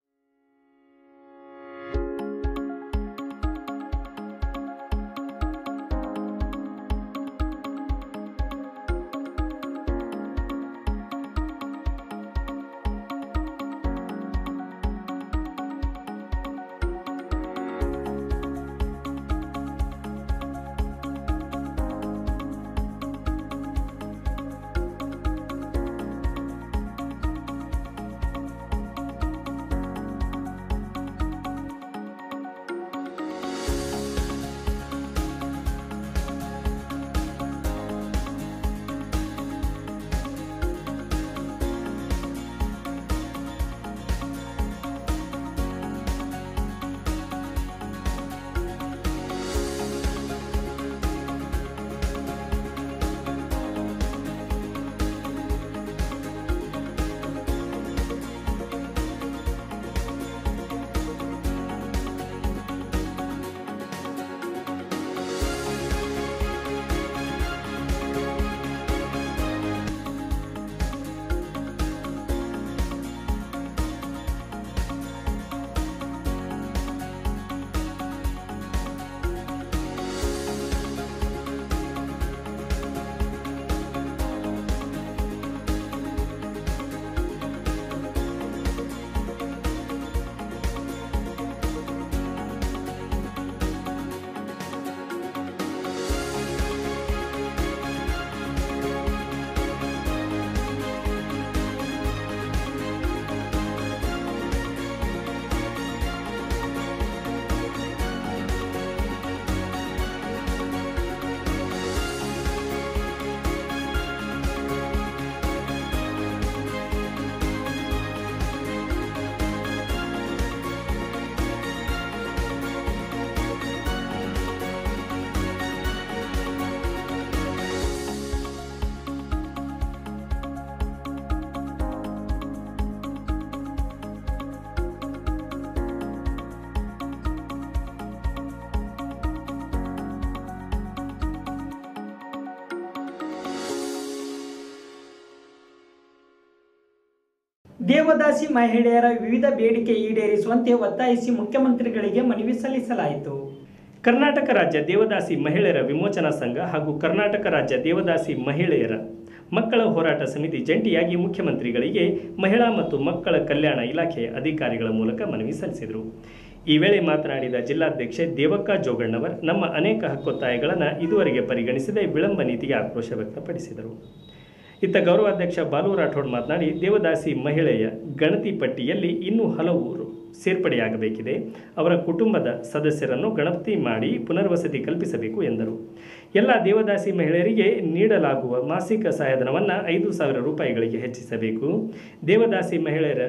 ದೇವದಾಸಿ ಮಹಿಳೆಯರ ವಿವಿಧ ಬೇಡಿಕೆ ಈಡೇರಿಸುವಂತೆ ಒತ್ತಾಯಿಸಿ ಮುಖ್ಯಮಂತ್ರಿಗಳಿಗೆ ಮನವಿ ಸಲ್ಲಿಸಲಾಯಿತು ಕರ್ನಾಟಕ ರಾಜ್ಯ ದೇವದಾಸಿ ಮಹಿಳೆಯರ ವಿಮೋಚನಾ ಸಂಘ ಹಾಗೂ ಕರ್ನಾಟಕ ರಾಜ್ಯ ದೇವದಾಸಿ ಮಹಿಳೆಯರ ಮಕ್ಕಳ ಹೋರಾಟ ಸಮಿತಿ ಜಂಟಿಯಾಗಿ ಮುಖ್ಯಮಂತ್ರಿಗಳಿಗೆ ಮಹಿಳಾ ಮತ್ತು ಮಕ್ಕಳ ಕಲ್ಯಾಣ ಇಲಾಖೆಯ ಅಧಿಕಾರಿಗಳ ಮೂಲಕ ಮನವಿ ಸಲ್ಲಿಸಿದರು ಈ ವೇಳೆ ಮಾತನಾಡಿದ ಜಿಲ್ಲಾಧ್ಯಕ್ಷೆ ದೇವಕ್ಕ ಜೋಗಣ್ಣವರ್ ನಮ್ಮ ಅನೇಕ ಹಕ್ಕೊತ್ತಾಯಗಳನ್ನು ಇದುವರೆಗೆ ಪರಿಗಣಿಸದೆ ವಿಳಂಬ ನೀತಿಗೆ ಆಕ್ರೋಶ ವ್ಯಕ್ತಪಡಿಸಿದರು ಇತ್ತ ಗೌರವಾಧ್ಯಕ್ಷ ಬಾಲು ರಾಠೋಡ್ ಮಾತನಾಡಿ ದೇವದಾಸಿ ಮಹಿಳೆಯ ಗಣತಿ ಪಟ್ಟಿಯಲ್ಲಿ ಇನ್ನೂ ಹಲವರು ಸೇರ್ಪಡೆಯಾಗಬೇಕಿದೆ ಅವರ ಕುಟುಂಬದ ಸದಸ್ಯರನ್ನು ಗಣತಿ ಮಾಡಿ ಪುನರ್ವಸತಿ ಕಲ್ಪಿಸಬೇಕು ಎಂದರು ಎಲ್ಲ ದೇವದಾಸಿ ಮಹಿಳೆಯರಿಗೆ ನೀಡಲಾಗುವ ಮಾಸಿಕ ಸಹಾಯಧನವನ್ನು ಐದು ಸಾವಿರ ರೂಪಾಯಿಗಳಿಗೆ ಹೆಚ್ಚಿಸಬೇಕು ದೇವದಾಸಿ ಮಹಿಳೆಯರ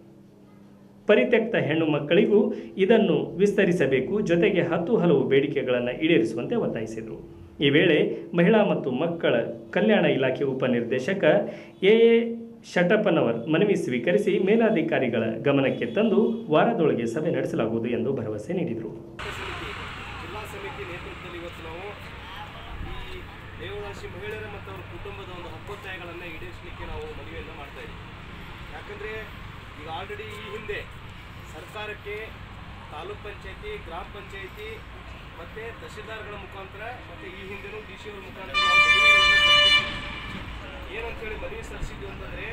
ಪರಿತ್ಯಕ್ತ ಹೆಣ್ಣು ಮಕ್ಕಳಿಗೂ ಇದನ್ನು ವಿಸ್ತರಿಸಬೇಕು ಜೊತೆಗೆ ಹತ್ತು ಹಲವು ಬೇಡಿಕೆಗಳನ್ನು ಈಡೇರಿಸುವಂತೆ ಒತ್ತಾಯಿಸಿದರು ಈ ವೇಳೆ ಮಹಿಳಾ ಮತ್ತು ಮಕ್ಕಳ ಕಲ್ಯಾಣ ಇಲಾಖೆ ಉಪನಿರ್ದೇಶಕ ಎ ಎ ಶಟಪ್ಪನವರ್ ಮನವಿ ಸ್ವೀಕರಿಸಿ ಮೇಲಾಧಿಕಾರಿಗಳ ಗಮನಕ್ಕೆ ತಂದು ವಾರದೊಳಗೆ ಸಭೆ ನಡೆಸಲಾಗುವುದು ಎಂದು ಭರವಸೆ ನೀಡಿದರು ಜಿಲ್ಲಾ ಸಮಿತಿ ನೇತೃತ್ವದಲ್ಲಿ ಇವತ್ತು ನಾವು ಈ ದೇವದಾಸಿ ಮಹಿಳೆಯರ ಮತ್ತು ಅವರ ಕುಟುಂಬದ ಒಂದು ಹಕ್ಕೊತ್ತಾಯಗಳನ್ನು ಈಡೇರಿಸಲಿಕ್ಕೆ ನಾವು ಮನವಿಯನ್ನು ಮಾಡ್ತಾ ಇದ್ದೀವಿ ಯಾಕಂದರೆ ಈಗ ಆಲ್ರೆಡಿ ಈ ಹಿಂದೆ ಸರ್ಕಾರಕ್ಕೆ ತಾಲೂಕ್ ಪಂಚಾಯತಿ ಗ್ರಾಮ ಪಂಚಾಯತಿ ಮತ್ತು ತಹಶೀಲ್ದಾರ್ಗಳ ಮುಖಾಂತರ ಮತ್ತು ಈ ಹಿಂದೆನೂ ಡಿ ಸಿ ಅವ್ರ ಮುಖಾಂತರ ನಾವು ಮನವಿಗಳನ್ನ ಸಲ್ಲಿಸಿದ್ವಿ. ಏನಂತೇಳಿ ಮನವಿ ಸಲ್ಲಿಸಿದ್ವಿ ಅಂತಂದರೆ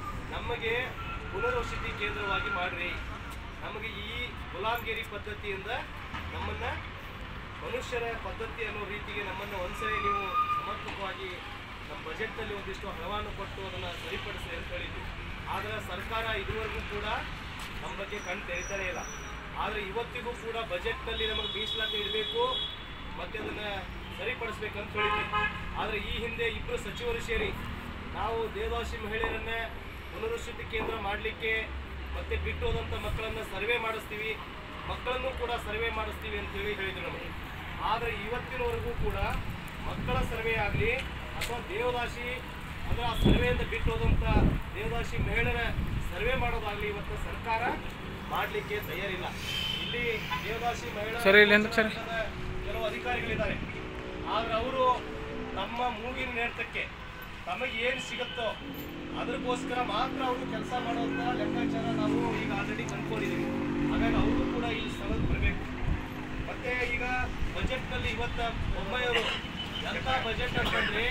ನಮಗೆ ಪುನರ್ವಸತಿ ಕೇಂದ್ರವಾಗಿ ಮಾಡ್ರಿ ನಮಗೆ ಈ ಗುಲಾಮ್ಗಿರಿ ಪದ್ಧತಿಯಿಂದ ನಮ್ಮನ್ನು ಮನುಷ್ಯರ ಪದ್ಧತಿ ಅನ್ನೋ ರೀತಿಗೆ ನಮ್ಮನ್ನು ಒಂದ್ಸರಿ ನೀವು ಸಮರ್ಪಕವಾಗಿ ನಮ್ಮ ಬಜೆಟ್ನಲ್ಲಿ ಒಂದಿಷ್ಟು ಹಣವನ್ನು ಕೊಟ್ಟು ಅದನ್ನು ಸರಿಪಡಿಸಿ ಅಂತ ಹೇಳಿದ್ವಿ ಆದರೆ ಸರ್ಕಾರ ಇದುವರೆಗೂ ಕೂಡ ನಮ್ಮ ಬಗ್ಗೆ ಕಣ್ ತೆರೀತಾನೆ ಇಲ್ಲ ಆದರೆ ಇವತ್ತಿಗೂ ಕೂಡ ಬಜೆಟ್ನಲ್ಲಿ ನಮಗೆ ಮೀಸಲಾತಿ ಇಡಬೇಕು ಮತ್ತೆ ಅದನ್ನು ಸರಿಪಡಿಸ್ಬೇಕಂತ ಹೇಳಿದ್ವಿ ಆದರೆ ಈ ಹಿಂದೆ ಇಬ್ಬರು ಸಚಿವರು ಸೇರಿ ನಾವು ದೇವಾಸಿ ಮಹಿಳೆಯರನ್ನ ಪುನರ್ವಸತಿ ಕೇಂದ್ರ ಮಾಡಲಿಕ್ಕೆ ಮತ್ತೆ ಬಿಟ್ಟು ಹೋದಂಥ ಮಕ್ಕಳನ್ನ ಸರ್ವೆ ಮಾಡಿಸ್ತೀವಿ ಮಕ್ಕಳನ್ನು ಕೂಡ ಸರ್ವೆ ಮಾಡಿಸ್ತೀವಿ ಅಂತೇಳಿ ಹೇಳಿದ್ರು ನಮಗೆ ಆದರೆ ಇವತ್ತಿನವರೆಗೂ ಕೂಡ ಮಕ್ಕಳ ಸರ್ವೆ ಆಗಲಿ ಅಥವಾ ದೇವದಾಸಿ ಅಂದ್ರೆ ಆ ಸರ್ವೆಯಿಂದ ಬಿಟ್ಟು ಹೋದಂಥ ದೇವದಾಸಿ ಮಹಿಳೆಯರ ಸರ್ವೆ ಮಾಡೋದಾಗಲಿ ಇವತ್ತು ಸರ್ಕಾರ ಮಾಡಲಿಕ್ಕೆ ತಯಾರಿಲ್ಲ ಇಲ್ಲಿ ದೇವದಾಸಿ ಮಹಿಳಾ ಸಂಘದ ಕೆಲವು ಅಧಿಕಾರಿಗಳಿದ್ದಾರೆ ಆದ್ರೆ ಅವರು ತಮ್ಮ ಮೂಗಿನ ನೇರ್ತಕ್ಕೆ ತಮಗೆ ಏನು ಸಿಗುತ್ತೋ ಅದಕ್ಕೋಸ್ಕರ ಮಾತ್ರ ಅವರು ಕೆಲಸ ಮಾಡುವಂತ ಲೆಕ್ಕಾಚಾರ ನಾವು ಈಗ ಆಲ್ರೆಡಿ ಕಂಡ್ಕೊಂಡಿದ್ದೀವಿ ಹಾಗಾಗಿ ಅವರು ಕೂಡ ಈ ಸ್ಥಳಕ್ಕೆ ಬರಬೇಕು ಮತ್ತೆ ಈಗ ಬಜೆಟ್ನಲ್ಲಿ ಇವತ್ತ ಬೊಮ್ಮಾಯಿಯವರು ಎಂಥ ಬಜೆಟ್ ಅಂತಂದ್ರೆ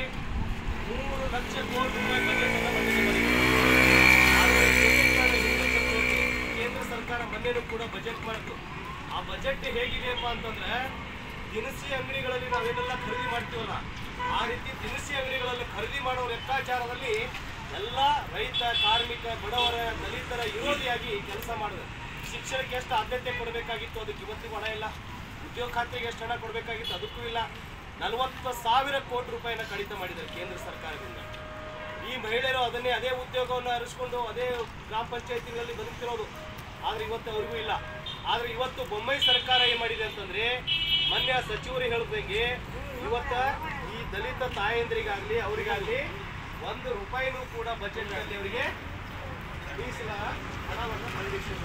ಮೂರು ಲಕ್ಷ ಕೋಟಿ ರೂಪಾಯಿ ಬಜೆಟ್ ಅನ್ನ ಮಂಡನೆ ಮಾಡಿದ್ರು. ಆದ್ರೆ ಬಜೆಟ್ನ ಹಿಂದೆ ತಗೊಳ್ಳಿ. ಕೇಂದ್ರ ಸರ್ಕಾರ ಮೊನ್ನೆನೂ ಕೂಡ ಬಜೆಟ್ ಮಾಡಿತು ಆ ಬಜೆಟ್ ಹೇಗಿದೆಯಪ್ಪ ಅಂತಂದ್ರೆ ದಿನಸಿ ಅಂಗಡಿಗಳಲ್ಲಿ ನಾವೇನೆಲ್ಲ ಖರೀದಿ ಮಾಡ್ತೀವಲ್ಲ ಆ ರೀತಿ ದಿನಸಿ ಅಂಗಡಿಗಳಲ್ಲಿ ಖರೀದಿ ಮಾಡೋ ಲೆಕ್ಕಾಚಾರದಲ್ಲಿ ಎಲ್ಲ ರೈತ ಕಾರ್ಮಿಕ ಬಡವರ ದಲಿತರ ವಿರೋಧಿಯಾಗಿ ಕೆಲಸ ಮಾಡಿದೆ ಶಿಕ್ಷಣಕ್ಕೆ ಎಷ್ಟು ಆದ್ಯತೆ ಕೊಡಬೇಕಾಗಿತ್ತು ಅದಕ್ಕೆ ಇವತ್ತಿಗೂ ಹಣ ಇಲ್ಲ ಉದ್ಯೋಗ ಖಾತೆಗೆ ಎಷ್ಟು ಹಣ ಕೊಡಬೇಕಾಗಿತ್ತು ಅದಕ್ಕೂ ಇಲ್ಲ ನಲವತ್ತು ಸಾವಿರ ಕೋಟಿ ರೂಪಾಯಿನ ಕಡಿತ ಮಾಡಿದ್ದಾರೆ ಕೇಂದ್ರ ಸರ್ಕಾರದಿಂದ ಈ ಮಹಿಳೆಯರು ಅದನ್ನೇ ಅದೇ ಉದ್ಯೋಗವನ್ನು ಅರಿಸ್ಕೊಂಡು ಅದೇ ಗ್ರಾಮ ಪಂಚಾಯತಿಗಳಲ್ಲಿ ಬದುಕ್ತಿರೋದು ಆದ್ರೆ ಇವತ್ತು ಅವ್ರಿಗೂ ಇಲ್ಲ ಆದ್ರೆ ಇವತ್ತು ಬೊಂಬೈ ಸರ್ಕಾರ ಏನ್ ಮಾಡಿದೆ ಅಂತಂದ್ರೆ ಮೊನ್ನೆ ಆ ಸಚಿವರು ಹೇಳ್ದಂಗೆ ಇವತ್ತ ಈ ದಲಿತ ತಾಯಂದ್ರಿಗಾಗ್ಲಿ ಅವರಿಗಾಗ್ಲಿ ಒಂದು ರೂಪಾಯಿನೂ ಕೂಡ ಬಜೆಟ್ ಅಲ್ಲಿ ಅವರಿಗೆ ಮೀಸಲ ಹಣವನ್ನು ಖರೀದಿಸಿಲ್ಲ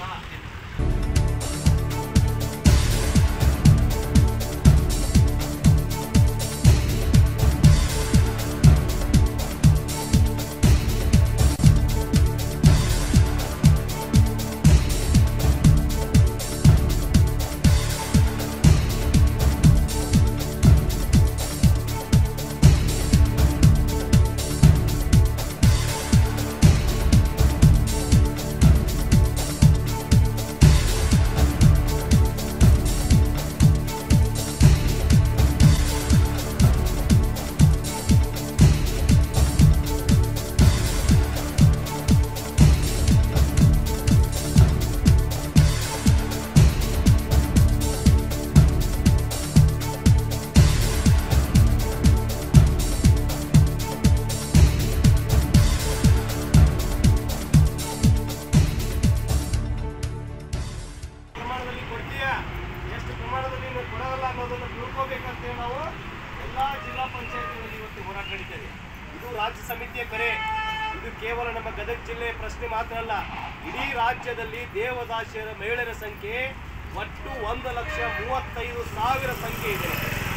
ಪ್ರಮಾಣದಲ್ಲಿ ಕೊಡ್ತೀಯಾ ಎಷ್ಟು ಪ್ರಮಾಣದಲ್ಲಿ ನೀವು ಕೊಡೋಲ್ಲ ಅನ್ನೋದನ್ನು ತಿಳ್ಕೋಬೇಕಂತೇಳಿ ನಾವು ಎಲ್ಲ ಜಿಲ್ಲಾ ಪಂಚಾಯತ್ಗಳಲ್ಲಿ ಇವತ್ತು ಹೋರಾಟ ನಡೀತೇವೆ ಇದು ರಾಜ್ಯ ಸಮಿತಿಯ ಕರೆ ಇದು ಕೇವಲ ನಮ್ಮ ಗದಗ ಜಿಲ್ಲೆಯ ಪ್ರಶ್ನೆ ಮಾತ್ರ ಅಲ್ಲ ಇಡೀ ರಾಜ್ಯದಲ್ಲಿ ದೇವದಾಸಿಯರ ಮಹಿಳೆಯರ ಸಂಖ್ಯೆ ಒಟ್ಟು ಒಂದು ಲಕ್ಷ ಮೂವತ್ತೈದು ಸಾವಿರ ಸಂಖ್ಯೆ ಇದೆ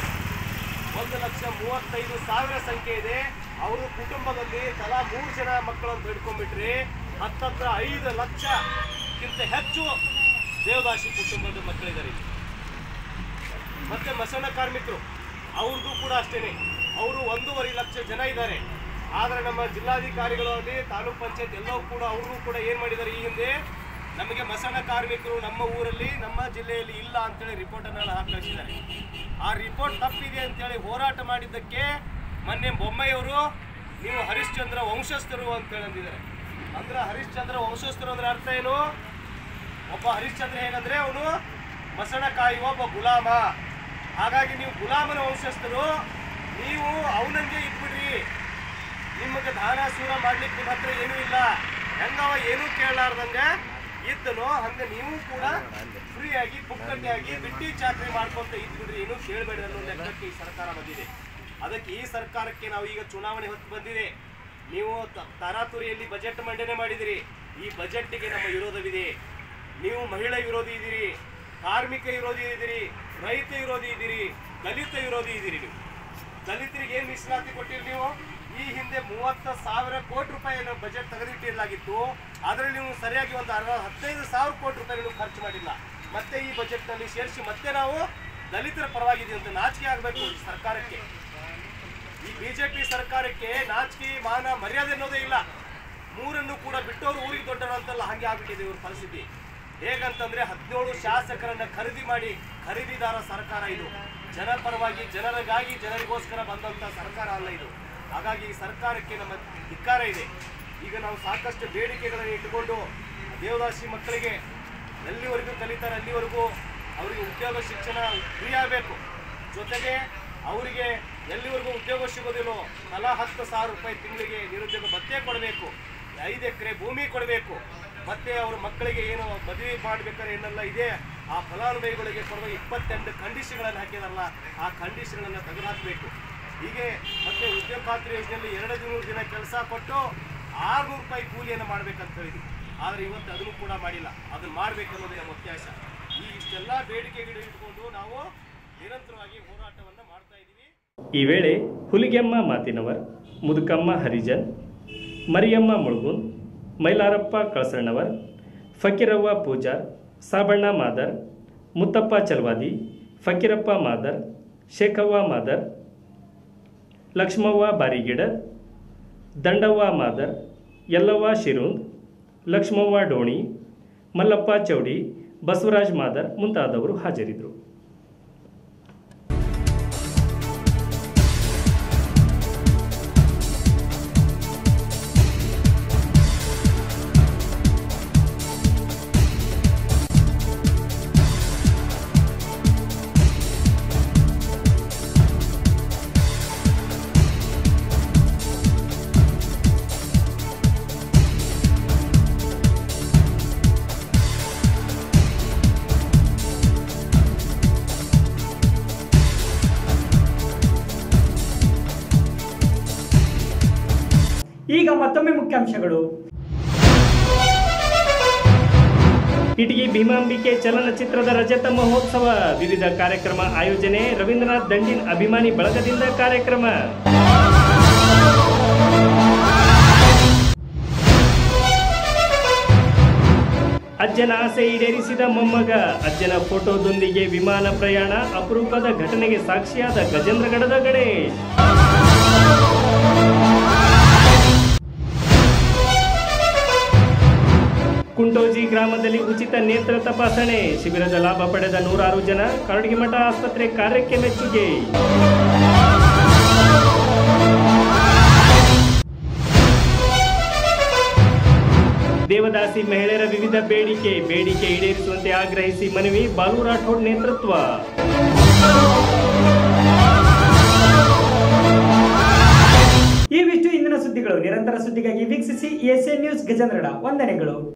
ಒಂದು ಲಕ್ಷ ಮೂವತ್ತೈದು ಸಾವಿರ ಸಂಖ್ಯೆ ಇದೆ ಅವರು ಕುಟುಂಬದಲ್ಲಿ ತಲಾ ಮೂರು ಜನ ಮಕ್ಕಳನ್ನು ಹಿಡ್ಕೊಂಡ್ಬಿಟ್ರೆ ಹತ್ತತ್ರ ಐದು ಲಕ್ಷಕ್ಕಿಂತ ಹೆಚ್ಚು ದೇವದಾಸಿ ಕುಟುಂಬದ ಮಕ್ಕಳಿದ್ದಾರೆ ಇಲ್ಲಿ. ಮತ್ತೆ ಮಸಣ ಕಾರ್ಮಿಕರು ಅವ್ರಿಗೂ ಕೂಡ ಅಷ್ಟೇನೆ ಅವರು ಒಂದೂವರೆ ಲಕ್ಷ ಜನ ಇದ್ದಾರೆ ಆದರೆ ನಮ್ಮ ಜಿಲ್ಲಾಧಿಕಾರಿಗಳು ಅಲ್ಲಿ ತಾಲೂಕ್ ಪಂಚಾಯತ್ ಎಲ್ಲವೂ ಕೂಡ ಅವ್ರಿಗೂ ಕೂಡ ಏನು ಮಾಡಿದ್ದಾರೆ ಈ ಹಿಂದೆ ನಮಗೆ ಮಸಣ ಕಾರ್ಮಿಕರು ನಮ್ಮ ಊರಲ್ಲಿ ನಮ್ಮ ಜಿಲ್ಲೆಯಲ್ಲಿ ಇಲ್ಲ ಅಂತೇಳಿ ರಿಪೋರ್ಟನ್ನು ಹಾಕಿ ಕಳಿಸಿದ್ದಾರೆ ಆ ರಿಪೋರ್ಟ್ ತಪ್ಪಿದೆ ಅಂತೇಳಿ ಹೋರಾಟ ಮಾಡಿದ್ದಕ್ಕೆ ಮೊನ್ನೆ ಬೊಮ್ಮೆಯವರು ನೀವು ಹರಿಶ್ಚಂದ್ರ ವಂಶಸ್ಥರು ಅಂತೇಳಿ ಅಂದಿದ್ದಾರೆ ಅಂದ್ರೆ ಹರಿಶ್ಚಂದ್ರ ವಂಶಸ್ಥರು ಅಂದ್ರೆ ಅರ್ಥ ಏನು ಒಬ್ಬ ಹರಿಶ್ಚಂದ್ರ ಹೇಗಂದ್ರೆ ಅವನು ಮಸಣ ಕಾಯುವ ಒಬ್ಬ ಗುಲಾಮ ಹಾಗಾಗಿ ನೀವು ಗುಲಾಮನ ವಂಶಸ್ಥರು ನೀವು ಅವನಂಗೆ ಇಟ್ಬಿಡ್ರಿ ನಿಮಗೆ ದಾನ ಸೂರ ಮಾಡ್ಲಿಕ್ಕೆ ನಿಮ್ಮ ಹತ್ರ ಏನೂ ಇಲ್ಲ ಹೆಂಗವ ಏನೂ ಕೇಳಲಾರ್ದಂಗ ಇದ್ದನೋ ಹಂಗ ನೀವು ಕೂಡ ಫ್ರೀಯಾಗಿ ಪುಕ್ಕಟ್ಟೆಯಾಗಿ ಬಿಟ್ಟಿ ಚಾಕ್ರಿ ಮಾಡ್ಕೊಂತ ಇದ್ಬಿಡ್ರಿ ಏನೂ ಕೇಳಬೇಡ ಅನ್ನೋ ಲೆಕ್ಕಕ್ಕೆ ಈ ಸರ್ಕಾರ ಬಂದಿದೆ ಅದಕ್ಕೆ ಈ ಸರ್ಕಾರಕ್ಕೆ ನಾವು ಈಗ ಚುನಾವಣೆ ಹೊತ್ತು ಬಂದಿದೆ ನೀವು ತ- ತರಾತುರಿಯಲ್ಲಿ ಬಜೆಟ್ ಮಂಡನೆ ಮಾಡಿದಿರಿ ಈ ಬಜೆಟ್ಗೆ ನಮ್ಮ ವಿರೋಧವಿದೆ ನೀವು ಮಹಿಳಾ ವಿರೋಧಿ ಇದ್ದೀರಿ ಕಾರ್ಮಿಕ ವಿರೋಧಿ ಇದ್ದೀರಿ ರೈತ ವಿರೋಧಿ ಇದ್ದೀರಿ ದಲಿತ ವಿರೋಧಿ ಇದ್ದೀರಿ ನೀವು ದಲಿತರಿಗೆ ಏನು ಮೀಸಲಾತಿ ಕೊಟ್ಟಿರಿ ನೀವು ಈ ಹಿಂದೆ ಮೂವತ್ತ ಸಾವಿರ ಕೋಟಿ ರೂಪಾಯಿ ಬಜೆಟ್ ತೆಗೆದಿಟ್ಟಿರಲಾಗಿತ್ತು ಅದರಲ್ಲಿ ನೀವು ಸರಿಯಾಗಿ ಒಂದು ಅರವ ಹದಿನೈದು ಸಾವಿರ ಕೋಟಿ ರೂಪಾಯಿ ನೀವು ಖರ್ಚು ಮಾಡಿಲ್ಲ ಮತ್ತೆ ಈ ಬಜೆಟ್ನಲ್ಲಿ ಸೇರಿಸಿ ಮತ್ತೆ ನಾವು ದಲಿತರ ಪರವಾಗಿದ್ದೀವಿ ಅಂತ ನಾಚಿಕೆ ಆಗಬೇಕು ಈ ಸರ್ಕಾರಕ್ಕೆ ಈ ಬಿಜೆಪಿ ಸರ್ಕಾರಕ್ಕೆ ನಾಚಿಕೆ ಮಾನ ಮರ್ಯಾದೆ ಅನ್ನೋದೇ ಇಲ್ಲ ಮೂರನ್ನು ಕೂಡ ಬಿಟ್ಟವರು ಊರಿಗೆ ದೊಡ್ಡವರು ಅಂತಲ್ಲ ಹಂಗೆ ಆಗ್ಬಿಟ್ಟಿದೆ ಇವ್ರ ಪರಿಸ್ಥಿತಿ ಹೇಗಂತಂದ್ರೆ ಹದಿನೇಳು ಶಾಸಕರನ್ನ ಖರೀದಿ ಮಾಡಿ ಖರೀದಿದಾರ ಸರ್ಕಾರ ಇದು ಜನ ಪರವಾಗಿ ಜನರಿಗಾಗಿ ಜನರಿಗೋಸ್ಕರ ಬಂದಂತ ಸರ್ಕಾರ ಅಲ್ಲ ಇದು ಹಾಗಾಗಿ ಈ ಸರ್ಕಾರಕ್ಕೆ ನಮ್ಮ ಧಿಕ್ಕಾರ ಇದೆ ಈಗ ನಾವು ಸಾಕಷ್ಟು ಬೇಡಿಕೆಗಳನ್ನು ಇಟ್ಟುಕೊಂಡು ದೇವದಾಸಿ ಮಕ್ಕಳಿಗೆ ಎಲ್ಲಿವರೆಗೂ ಕಲಿತಾರೆ ಅಲ್ಲಿವರೆಗೂ ಅವರಿಗೆ ಉದ್ಯೋಗ ಶಿಕ್ಷಣ ಫ್ರೀ ಆಗಬೇಕು ಜೊತೆಗೆ ಅವರಿಗೆ ಎಲ್ಲಿವರೆಗೂ ಉದ್ಯೋಗ ಸಿಗೋದಿಲ್ಲೋ ತಲಾ ಹತ್ತು ಸಾವಿರ ರೂಪಾಯಿ ತಿಂಗಳಿಗೆ ನಿರುದ್ಯೋಗ ಭತ್ಯೆ ಕೊಡಬೇಕು ಐದು ಎಕರೆ ಭೂಮಿ ಕೊಡಬೇಕು ಮತ್ತೆ ಅವ್ರ ಮಕ್ಕಳಿಗೆ ಏನು ಮದುವೆ ಮಾಡ್ಬೇಕಾದ್ರೆ ಏನೆಲ್ಲ ಇದೆ ಆ ಫಲಾನುಭವಿಗಳಿಗೆ ಕೊಡುವ ಇಪ್ಪತ್ತೆಂಟು ಕಂಡೀಷನ್ಗಳನ್ನು ಹಾಕಿದಾರಲ್ಲ ಆ ಕಂಡೀಷನ್ಗಳನ್ನು ತೆಗೆದುಹಾಕಬೇಕು ಹೀಗೆ ಮತ್ತೆ ಉದ್ಯೋಗ ಖಾತ್ರಿ ಯೋಜನೆಯಲ್ಲಿ ಎರಡು ನೂರು ದಿನ ಕೆಲಸ ಕೊಟ್ಟು ಆರುನೂರು ರೂಪಾಯಿ ಕೂಲಿಯನ್ನು ಮಾಡ್ಬೇಕಂತ ಹೇಳಿದ್ವಿ ಆದರೆ ಇವತ್ತು ಅದನ್ನು ಕೂಡ ಮಾಡಿಲ್ಲ ಅದನ್ನು ಮಾಡಬೇಕನ್ನೋದೇ ನಮ್ಮ ಉದ್ದೇಶ ಈ ಇಷ್ಟೆಲ್ಲ ಬೇಡಿಕೆಗಳು ಇಟ್ಕೊಂಡು ನಾವು ನಿರಂತರವಾಗಿ ಹೋರಾಟವನ್ನು ಮಾಡ್ತಾ ಇದ್ದೀವಿ ಈ ವೇಳೆ ಹುಲಿಗೆಮ್ಮ ಮಾತಿನವರ್ ಮುದುಕಮ್ಮ ಹರಿಜನ್ ಮರಿಯಮ್ಮ ಮುಳುಗುನ್ ಮೈಲಾರಪ್ಪ ಕಳಸಣ್ಣವರ್ ಫಕೀರವ್ವ ಪೂಜಾರ್ ಸಾಬಣ್ಣ ಮಾದರ್ ಮುತ್ತಪ್ಪ ಚಲ್ವಾದಿ ಫಕೀರಪ್ಪ ಮಾದರ್ ಶೇಖವ್ವ ಮಾದರ್ ಲಕ್ಷ್ಮವ್ವ ಬಾರಿಗಿಡ ದಂಡವ್ವ ಮಾದರ್ ಯಲ್ಲವ್ವ ಶಿರುಂದ್ ಲಕ್ಷ್ಮವ್ವ ಡೋಣಿ ಮಲ್ಲಪ್ಪ ಚೌಡಿ ಬಸವರಾಜ್ ಮಾದರ್ ಮುಂತಾದವರು ಹಾಜರಿದ್ದರು ಈಗ ಮತ್ತೊಮ್ಮೆ ಮುಖ್ಯಾಂಶಗಳು ಇಟಗಿ ಭೀಮಾಂಬಿಕೆ ಚಲನಚಿತ್ರದ ರಜತ ಮಹೋತ್ಸವ ವಿವಿಧ ಕಾರ್ಯಕ್ರಮ ಆಯೋಜನೆ ರವೀಂದ್ರನಾಥ್ ದಂಡಿನ್ ಅಭಿಮಾನಿ ಬಳಗದಿಂದ ಕಾರ್ಯಕ್ರಮ ಅಜ್ಜನ ಆಸೆ ಈಡೇರಿಸಿದ ಮೊಮ್ಮಗ ಅಜ್ಜನ ಫೋಟೋದೊಂದಿಗೆ ವಿಮಾನ ಪ್ರಯಾಣ ಅಪರೂಪದ ಘಟನೆಗೆ ಸಾಕ್ಷಿಯಾದ ಗಜೇಂದ್ರಗಡದ ಗಣೇಶ್ ಕುಂಟೋಜಿ ಗ್ರಾಮದಲ್ಲಿ ಉಚಿತ ನೇತ್ರ ತಪಾಸಣೆ ಶಿಬಿರದ ಲಾಭ ಪಡೆದ ನೂರಾರು ಜನ ಕರಡಿಮಠ ಆಸ್ಪತ್ರೆ ಕಾರ್ಯಕ್ಕೆ ಮೆಚ್ಚುಗೆ ದೇವದಾಸಿ ಮಹಿಳೆಯರ ವಿವಿಧ ಬೇಡಿಕೆ ಬೇಡಿಕೆ ಈಡೇರಿಸುವಂತೆ ಆಗ್ರಹಿಸಿ ಮನವಿ ಬಾಲು ರಾಠೋಡ್ ನೇತೃತ್ವ ಇವಿಷ್ಟು ಇಂದಿನ ಸುದ್ದಿಗಳು ನಿರಂತರ ಸುದ್ದಿಗಾಗಿ ವೀಕ್ಷಿಸಿ ಎಸ್ಎ ನ್ಯೂಸ್ ಗಜೇಂದ್ರಡ ವಂದನೆಗಳು